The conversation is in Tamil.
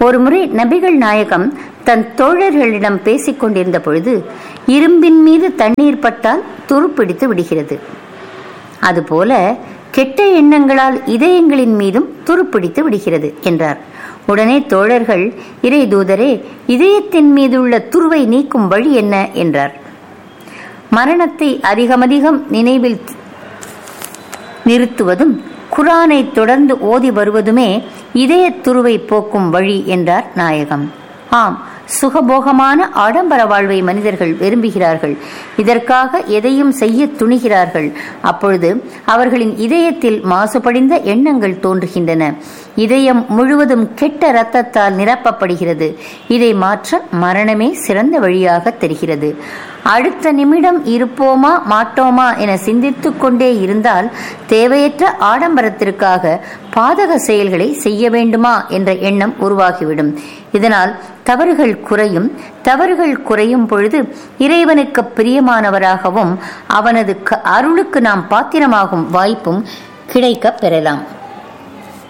ஒருமுறை நபிகள் நாயகம் தன் தோழர்களிடம் பேசிக் கொண்டிருந்த பொழுது இரும்பின் மீது தண்ணீர் பட்டால் துருப்பிடித்து விடுகிறது அதுபோல கெட்ட எண்ணங்களால் இதயங்களின் மீதும் துருப்பிடித்து விடுகிறது என்றார் உடனே தோழர்கள் இறை தூதரே இதயத்தின் மீதுள்ள துருவை நீக்கும் வழி என்ன என்றார் மரணத்தை அதிகமதிகம் நினைவில் நிறுத்துவதும் குரானை தொடர்ந்து ஓதி வருவதுமே இதயத் துருவை போக்கும் வழி என்றார் நாயகம் ஆம் சுகபோகமான ஆடம்பர வாழ்வை மனிதர்கள் விரும்புகிறார்கள் இதற்காக எதையும் செய்ய துணிகிறார்கள் அப்பொழுது அவர்களின் இதயத்தில் மாசுபடிந்த எண்ணங்கள் தோன்றுகின்றன இதயம் முழுவதும் கெட்ட இரத்தத்தால் நிரப்பப்படுகிறது இதை மாற்ற மரணமே சிறந்த வழியாக தெரிகிறது அடுத்த நிமிடம் இருப்போமா மாட்டோமா என சிந்தித்துக் கொண்டே இருந்தால் தேவையற்ற ஆடம்பரத்திற்காக பாதக செயல்களை செய்ய வேண்டுமா என்ற எண்ணம் உருவாகிவிடும் இதனால் தவறுகள் குறையும் தவறுகள் குறையும் பொழுது இறைவனுக்கு பிரியமானவராகவும் அவனது அருளுக்கு நாம் பாத்திரமாகும் வாய்ப்பும் கிடைக்கப் பெறலாம்